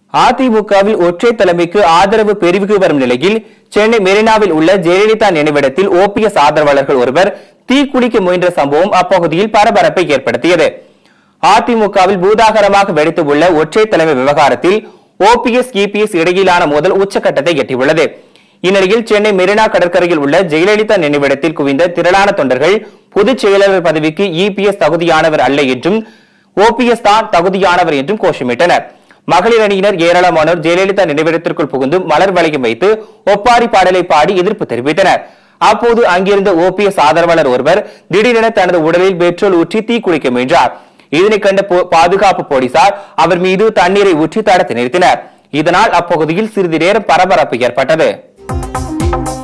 அதிமுகவில் ஒற்றை தலைமைக்கு ஆதரவு பெருகி வரும் நிலையில் சென்னை மெரினாவில் உள்ள ஜெயலலிதா நினைவிடத்தில் ஓபிஎஸ் ஆதரவாளர்கள் ஒருவர் தீக்குளிக்க முயன்ற சம்பவம் அப்பகுதியில் பரபரப்பை ஏற்படுத்தியது அதிமுகவில் பூதாகரமாக வெடித்து உள்ள ஒற்றை தலைமை விவகாரத்தில் ஓபிஎஸ் இபிஎஸ் இடையிலான மோதல் உச்சக்கட்டத்தை எட்டியுள்ளது இந்நிலையில் சென்னை மெரினா கடற்கரையில் உள்ள ஜெயலலிதா நினைவிடத்தில் குவிந்த திரளான தொண்டர்கள் பொதுச் செயலாளர் பதவிக்கு இபிஎஸ் தகுதியானவர் அல்ல என்றும் ஓபிஎஸ் தான் தகுதியானவர் என்றும் கோஷமிட்டனர் மகளிர் அணியினர் ஏராளமானோர் ஜெயலலிதா நினைவிடத்திற்குள் புகுந்து மலர் வளையம் வைத்து ஒப்பாரி பாடலை பாடி எதிர்ப்பு தெரிவித்தனர் அப்போது அங்கிருந்த ஓபிஎஸ் ஆதரவாளர் ஒருவர் திடீரென தனது உடலில் பெட்ரோல் ஊற்றி தீக்குளிக்க முயன்றார் இதனை கண்ட போ- பாதுகாப்பு போலீசார் அவர் மீது தண்ணீரை ஊற்றி தடுத்து நிறுத்தினர் இதனால் அப்பகுதியில் சிறிது நேரம் பரபரப்பு ஏற்பட்டது